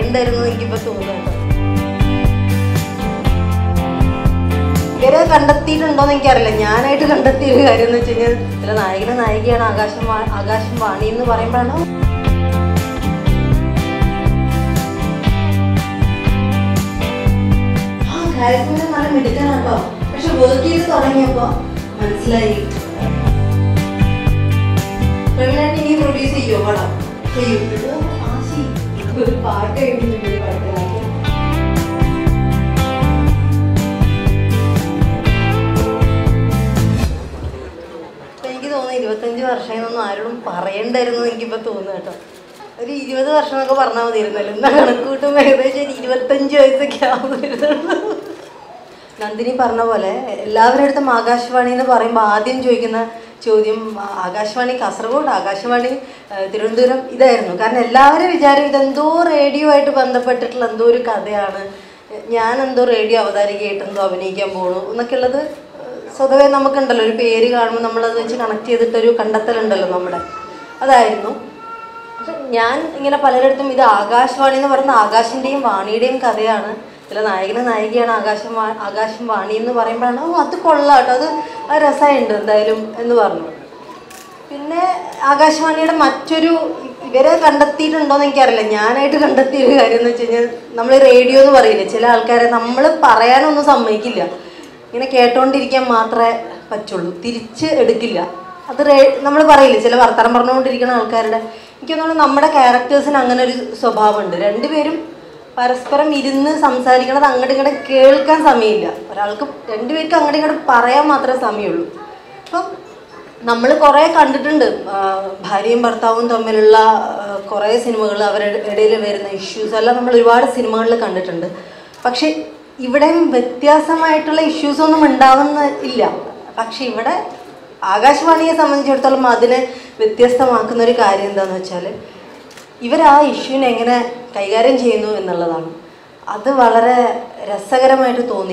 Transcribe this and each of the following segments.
പറയണ്ടായിരുന്നു എനിക്കിപ്പോ തോന്നുന്നുണ്ട് ഇവരെ കണ്ടെത്തിയിട്ടുണ്ടോന്ന് എനിക്കറിയില്ല ഞാനായിട്ട് കണ്ടെത്തിയ ഒരു കാര്യം എന്ന് വെച്ച് കഴിഞ്ഞാൽ ചില നായകനും നായികയാണ് ആകാശം വാ- ആകാശം വാണി എന്ന് പറയുമ്പോഴാണ് ആ കാര്യത്തിന് നല്ല മിടുക്കനാട്ടോ പക്ഷെ വർക്ക് ചെയ്ത് തുടങ്ങിയപ്പോ മനസ്സിലായി പ്രവീണായിട്ട് ഇനി പ്രൊഡ്യൂസ് ചെയ്യോ പടം ചെയ്യും ഇത് ആശി ഒരു പാട്ട് എഴുതുന്നുണ്ട് ഈ പടത്തിനകത്ത് അപ്പൊ എനിക്ക് തോന്നുന്നു ഇരുപത്തഞ്ച് വർഷമെന്നൊന്നും ആരോടും പറയണ്ടായിരുന്നു എനിക്കിപ്പോ തോന്നുന്നു കേട്ടോ ഒരു ഇരുപത് വർഷം എന്നൊക്കെ പറഞ്ഞാൽ മതിയിരുന്നല്ലോ എന്നാ കണക്ക് കൂട്ടുമ്പോൾ ഏകദേശം ഒരു ഇരുപത്തഞ്ച് വയസ്സൊക്കെ ആവുമായിരുന്നു നന്ദിനി പറഞ്ഞ പോലെ എല്ലാവരുടെ അടുത്തും ആകാശവാണി എന്ന് പറയുമ്പോൾ ആദ്യം ചോദിക്കുന്ന ചോദ്യം ആ, ആകാശവാണി കാസർഗോഡ് ആകാശവാണി ആ, തിരുവനന്തപുരം ഇതായിരുന്നു കാരണം എല്ലാവരും വിചാരം ഇതെന്തോ റേഡിയോ ആയിട്ട് ബന്ധപ്പെട്ടിട്ടുള്ള എന്തോ ഒരു കഥയാണ് ഞാൻ എന്തോ റേഡിയോ അവതാരികയായിട്ട് എന്തോ അഭിനയിക്കാൻ പോകണു എന്നൊക്കെ ഉള്ളത് സ്വതവേ നമുക്കുണ്ടല്ലോ ഒരു പേര് കാണുമ്പോൾ നമ്മളത് വെച്ച് കണക്ട് ചെയ്തിട്ടൊരു കണ്ടെത്തലുണ്ടല്ലോ നമ്മുടെ അതായിരുന്നു പക്ഷെ ഞാൻ ഇങ്ങനെ പലരിടത്തും ഇത് ആകാശവാണി എന്ന് പറയുന്ന ആകാശിൻ്റെയും വാണിയുടെയും കഥയാണ് ചില നായകനും നായികയാണ് ആകാശം വാ ആകാശം വാണി എന്ന് പറയുമ്പോഴാണ് ഓ അത് കൊള്ളാം കേട്ടോ അത് ആ രസമുണ്ട് എന്തായാലും എന്ന് പറഞ്ഞു പിന്നെ ആകാശവാണിയുടെ മറ്റൊരു ഇവരെ കണ്ടെത്തിയിട്ടുണ്ടോയെന്ന് എനിക്കറിയില്ല ഞാനായിട്ട് കണ്ടെത്തിയ ഒരു കാര്യം എന്ന് വെച്ച് കഴിഞ്ഞാൽ നമ്മൾ റേഡിയോ എന്ന് പറയില്ലേ ചില ആൾക്കാരെ നമ്മൾ പറയാനൊന്നും സമ്മതിക്കില്ല ഇങ്ങനെ കേട്ടോണ്ടിരിക്കാൻ മാത്രമേ പറ്റുള്ളൂ തിരിച്ച് എടുക്കില്ല അത് റേ നമ്മൾ പറയില്ലേ ചില വർത്തമാനം പറഞ്ഞുകൊണ്ടിരിക്കുന്ന ആൾക്കാരുടെ എനിക്ക് തോന്നുന്നു നമ്മുടെ ക്യാരക്ടേഴ്സിന് അങ്ങനെ ഒരു സ്വഭാവമുണ്ട് രണ്ടുപേരും പരസ്പരം ഇരുന്ന് സംസാരിക്കണത് അങ്ങോട്ടും ഇങ്ങോട്ടും കേൾക്കാൻ സമയമില്ല ഒരാൾക്ക് രണ്ടുപേർക്ക് അങ്ങോട്ടും ഇങ്ങോട്ടും പറയാൻ മാത്രമേ സമയമുള്ളൂ അപ്പം നമ്മൾ കുറേ കണ്ടിട്ടുണ്ട് ആ, ഭാര്യയും ഭർത്താവും തമ്മിലുള്ള കുറേ സിനിമകൾ അവരുടെ ഇടയിൽ വരുന്ന ഇഷ്യൂസ് എല്ലാം നമ്മൾ ഒരുപാട് സിനിമകളിൽ കണ്ടിട്ടുണ്ട് പക്ഷെ ഇവിടെയും വ്യത്യാസമായിട്ടുള്ള ഇഷ്യൂസ് ഒന്നും ഉണ്ടാവുന്ന ഇല്ല പക്ഷെ ഇവിടെ ആകാശവാണിയെ സംബന്ധിച്ചിടത്തോളം അതിനെ വ്യത്യസ്തമാക്കുന്ന ഒരു കാര്യം എന്താണെന്ന് വെച്ചാൽ ഇവർ ആ ഇഷ്യൂവിനെ എങ്ങനെ കൈകാര്യം ചെയ്യുന്നു എന്നുള്ളതാണ് അത് വളരെ രസകരമായിട്ട് തോന്നി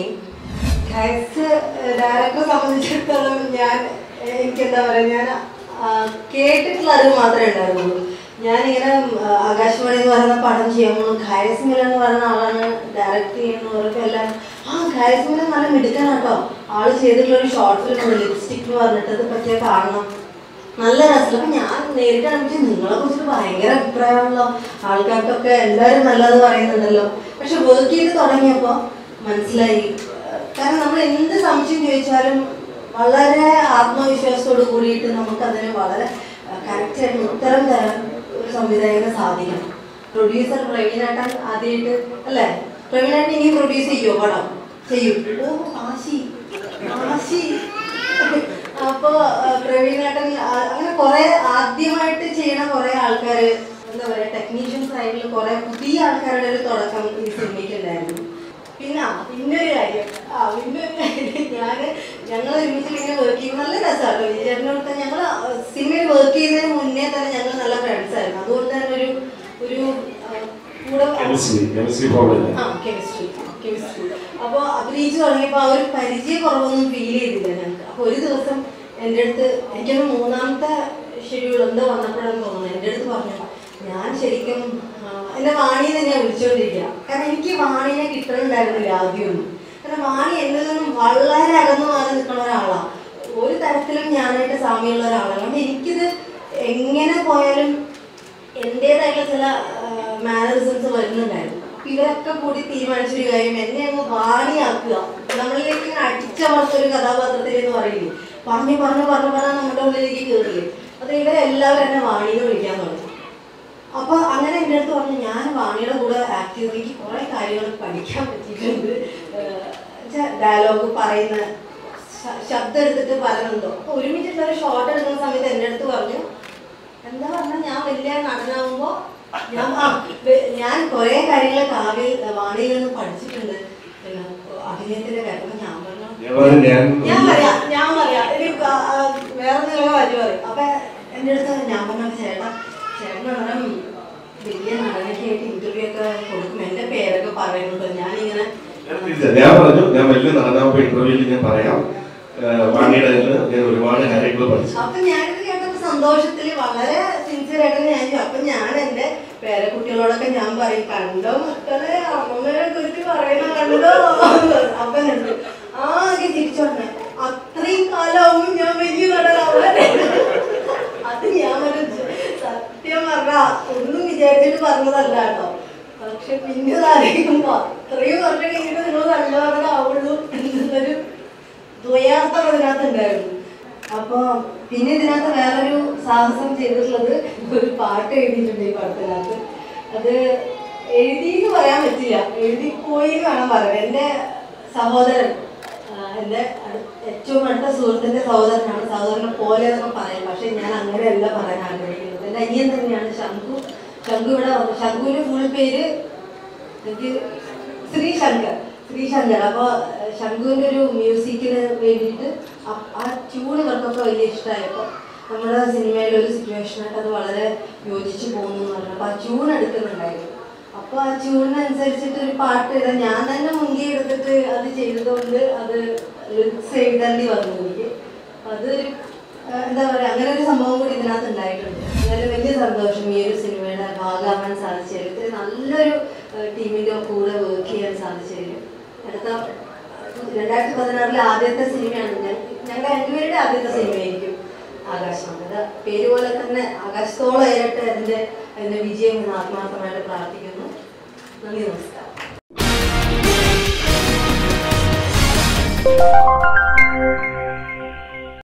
ഡയറക്ടറെ സംബന്ധിച്ചിടത്തോളം ഞാൻ എനിക്ക് എന്താ പറയുക ഞാൻ ആ, കേട്ടിട്ടുള്ള അറിവ് മാത്രമേ ഉണ്ടായിരുന്നുള്ളൂ ഞാനിങ്ങനെ ആ, ആകാശവാണി എന്ന് പറയുന്ന പടം ചെയ്യുമ്പോൾ ഖായസ്മില എന്ന് പറയുന്ന ആളാണ് ഡയറക്റ്റ് ചെയ്യുന്ന പറയുമ്പോൾ എല്ലാവരും ആ ഖായസ്മില നല്ല മിടുക്കനാട്ടോ ആള് ചെയ്തിട്ടുള്ള ഒരു ഷോർട്ട് ഫിലിം ലിപ്സ്റ്റിക് എന്ന് പറഞ്ഞിട്ട് അത് പറ്റിയ കാണണം നല്ല രസം അപ്പൊ ഞാൻ നേരിട്ട് കാണിച്ചു നിങ്ങളെ കുറിച്ച് ഭയങ്കര അഭിപ്രായമാണല്ലോ ആൾക്കാർക്കൊക്കെ എല്ലാവരും നല്ലത് പറയുന്നുണ്ടല്ലോ പക്ഷെ വർക്ക് ചെയ്ത് തുടങ്ങിയപ്പോ മനസ്സിലായി ഏഹ് കാരണം നമ്മൾ എന്ത് സംശയം ചോദിച്ചാലും വളരെ ആത്മവിശ്വാസത്തോട് കൂടിയിട്ട് നമുക്കതിന് വളരെ കറക്റ്റായിട്ട് ഉത്തരം തരാൻ ഒരു സംവിധായകന് സാധിക്കണം പ്രൊഡ്യൂസർ പ്രവീണേട്ടൻ ആദ്യമായിട്ട് അല്ലേ പ്രവീണേട്ടൻ ഇനി പ്രൊഡ്യൂസ് ചെയ്യുമോ പടം ചെയ്യും ഓ ആശി ആശി അപ്പൊ പ്രവീണേട്ടൻ ആ- അങ്ങനെ കുറെ ആദ്യമായിട്ട് ചെയ്യണ കുറെ ആൾക്കാര് എന്താ പറയാ ടെക്നീഷ്യൻ സൈഡിൽ കുറെ പുതിയ ആൾക്കാരുടെ ഒരു തുടക്കം ഈ സിനിമയ്ക്ക് ഉണ്ടായിരുന്നു പിന്നെ ആ, പിന്നൊരു കാര്യം ആ പിന്നൊരു കാര്യം ഞാന് ഞങ്ങൾ ഒരുമിച്ച് ഇങ്ങനെ വർക്ക് ചെയ്യുമ്പോൾ നല്ല രസമാണ് വിജയേട്ടനോട് ഞങ്ങൾ സിനിമയിൽ വർക്ക് ചെയ്യുന്നതിന് മുന്നേ തന്നെ ഞങ്ങൾ നല്ല ഫ്രണ്ട്സ് ആയിരുന്നു അതുകൊണ്ട് തന്നെ ഒരു ഒരു ആ, കൂടെ കെമിസ്ട്രി കെമിസ്ട്രി പ്രോബ്ലം ആ കെമിസ്ട്രി കെമിസ്ട്രി അപ്പോൾ അഭിനയിച്ച് തുടങ്ങിയപ്പോൾ ആ ഒരു പരിചയ കുറവൊന്നും ഫീൽ ചെയ്തില്ല ഞങ്ങൾക്ക് അപ്പോൾ ഒരു ദിവസം എൻ്റെ അടുത്ത് എനിക്കൊരു മൂന്നാമത്തെ ഷെഡ്യൂൾ എന്തോ വന്നപ്പോഴാണ് തോന്നുന്നത് എൻ്റെ അടുത്ത് പറഞ്ഞു ഞാൻ ശരിക്കും ആ, എന്നെ വാണി തന്നെയാണ് വിളിച്ചുകൊണ്ടിരിക്കുക കാരണം എനിക്ക് വാണിനെ കിട്ടണുണ്ടായിരുന്നില്ല ആദ്യമൊന്നും കാരണം വാണി എന്നിൽ നിന്നും വളരെ അകന്നു മാറി നിൽക്കുന്ന ഒരാളാണ് ഒരു തരത്തിലും ഞാനായിട്ട് സാമ്യമുള്ള ഒരാളാണ് അതുകൊണ്ട് എനിക്കിത് എങ്ങനെ പോയാലും എൻ്റെതായിട്ടുള്ള ചില മാനറിസംസ് വരുന്നുണ്ടായിരുന്നു അപ്പൊ ഇവരൊക്കെ കൂടി തീരുമാനിച്ചൊരു കാര്യം എന്നെ അങ്ങ് വാണിയാക്കുക നമ്മളിലേക്ക് ഇങ്ങനെ അടിച്ചമർത്ത ഒരു കഥാപാത്രത്തിൽ എന്ന് പറയില്ലേ പറഞ്ഞു പറഞ്ഞു പറഞ്ഞു പറഞ്ഞാൽ നമ്മുടെ ഉള്ളിലേക്ക് കയറില്ലേ അത് ഇവരെല്ലാവരും എന്നെ വാണിന്ന് വിളിക്കാൻ തുടങ്ങി അപ്പൊ അങ്ങനെ എൻ്റെ അടുത്ത് പറഞ്ഞു ഞാൻ വാണിയുടെ കൂടെ ആക്ട് ചെയ്ത് എനിക്ക് കുറെ കാര്യങ്ങൾ പഠിക്കാൻ പറ്റിയിട്ടുണ്ട് ഡയലോഗ് പറയുന്ന ശ- ശബ്ദം എടുത്തിട്ട് പറയുന്നുണ്ടോ അപ്പൊ ഒരുമിച്ചിട്ടുള്ള ഒരു ഷോട്ട് എടുക്കുന്ന സമയത്ത് എൻ്റെ അടുത്ത് പറഞ്ഞു എന്താ പറഞ്ഞാൽ ഞാൻ വലിയ നടനാവുമ്പോ ഞാൻ ആ, വെ- ഞാൻ കുറെ കാര്യങ്ങൾ കാവ്യ വാണിയിൽ നിന്ന് പഠിച്ചിട്ടുണ്ട് പിന്നെ അഭിനയത്തിന്റെ കാര്യം അപ്പൊ ഞാൻ പറഞ്ഞു ഞാൻ പറഞ്ഞു ഞാൻ ഞാൻ പറയാം ഞാൻ പറയാം ഇനി ആ, ആ, വേറെ നിങ്ങൾ മാറ്റി പറയും അപ്പൊ എൻ്റെ അടുത്ത് ഞാൻ പറഞ്ഞ ചേട്ടാ ചേട്ടൻ അന്നേരം വലിയ നടനൊക്കെ ആയിട്ട് ഇന്റർവ്യൂ ഒക്കെ കൊടുക്കും എന്റെ പേരൊക്കെ പറയുന്നുണ്ട് ഞാനിങ്ങനെ ഞാൻ പറഞ്ഞു ഞാൻ വലിയ നടനാവുമ്പോ ഇന്റർവ്യൂവിൽ ഞാൻ പറയാം ഏഹ് വാണിയുടെ കയ്യിൽ ഞാൻ ഒരുപാട് കാര്യങ്ങൾ പഠിച്ചു അപ്പൊ ഞാനിത് കേട്ടപ്പോ സന്തോഷത്തില് വളരെ സിൻസിയർ ആയിട്ട് ഞാൻ ചോദിച്ചു. അപ്പൊ ഞാൻ എന്റെ പേരക്കുട്ടികളോടൊക്കെ ഞാൻ പറയും കണ്ടോ മക്കളെ അമ്മമ്മനെ കുറിച്ച് പറയുന്ന കണ്ടോ അപ്പനുണ്ട് ആകെ തിരിച്ചു പറഞ്ഞേ അത്രയും കാലമാവും ഞാൻ വലിയ നടനാവാൻ അത് ഞാൻ ഒരു സത്യം പറഞ്ഞ ഒന്നും വിചാരിച്ചിട്ട് പറഞ്ഞതല്ല കേട്ടോ പക്ഷെ പിന്നെ ആലോചിക്കുമ്പോ അത്രയും വർഷം കഴിഞ്ഞിട്ട് നിങ്ങൾ കണ്ടവരാവുള്ളൂ എന്നുള്ളൊരു ദ്വയാർത്ഥം അതിനകത്ത് ഉണ്ടായിരുന്നു അപ്പൊ പിന്നെ ഇതിനകത്ത് വേറൊരു സാഹസം ചെയ്തിട്ടുള്ളത് ഒരു പാട്ട് എഴുതിയിട്ടുണ്ട് ഈ പടത്തിനകത്ത് അത് എഴുതി എന്ന് പറയാൻ പറ്റില്ല എഴുതി പോയി എന്ന് വേണം പറയാൻ എൻ്റെ സഹോദരൻ ആ, എൻ്റെ അടു- ഏറ്റവും അടുത്ത സുഹൃത്തിൻ്റെ സഹോദരനാണ് സഹോദരനെ പോലെ എന്നൊക്കെ പറയാം പക്ഷെ ഞാൻ അങ്ങനെയല്ല പറയാൻ ആഗ്രഹിക്കുന്നത് എൻ്റെ അനിയൻ തന്നെയാണ് ശംഖു ശംഖു ഇവിടെ വന്നു ശംഖുവിൻ്റെ ഫുൾ പേര് എനിക്ക് ശ്രീ ശങ്കർ ശ്രീ ശങ്കർ അപ്പോൾ ശംഖുവിൻ്റെ ഒരു മ്യൂസിക്കിന് വേണ്ടിയിട്ട് ആ- ആ ട്യൂൺ ഇവർക്കൊക്കെ വലിയ ഇഷ്ടമായപ്പോൾ നമ്മുടെ സിനിമയിലെ ഒരു സിറ്റുവേഷനായിട്ട് അത് വളരെ യോജിച്ച് പോകുന്നു എന്ന് പറഞ്ഞു അപ്പോൾ ആ ട്യൂൺ എടുക്കുന്നുണ്ടായിരുന്നു അപ്പോൾ ആ ട്യൂണിനനുസരിച്ചിട്ട് ഒരു പാട്ട് എഴുതാൻ ഞാൻ തന്നെ മുൻകൈ എടുത്തിട്ട് അത് ചെയ്തതുകൊണ്ട് അത് ലിറിക്സ് എഴുതേണ്ടി വന്നു എനിക്ക് അപ്പോൾ അതൊരു ആ, എന്താ പറയുക അങ്ങനെ ഒരു സംഭവം കൂടി ഇതിനകത്ത് ഉണ്ടായിട്ടുണ്ട് എന്നാലും വലിയ സന്തോഷം ഈ ഒരു സിനിമയുടെ ഭാഗമാകാൻ സാധിച്ചതിൽ ഇത്രയും നല്ലൊരു ടീമിൻ്റെ കൂടെ വർക്ക് ചെയ്യാൻ സാധിച്ചതിൽ അടുത്ത രണ്ടായിരത്തി പതിനാറിലെ ആദ്യത്തെ സിനിമയാണ് ഞാൻ ഞങ്ങളുടെ രണ്ടുപേരുടെ ആദ്യത്തെ സിനിമയായിരിക്കും ആകാശമാണ് അത് പേര് പോലെ തന്നെ ആകാശത്തോളം ഏറട്ടെ അതിൻ്റെ അതിൻ്റെ വിജയം എന്ന് ആത്മാർത്ഥമായിട്ട് പ്രാർത്ഥിക്കുന്നു നന്ദി നമസ്കാരം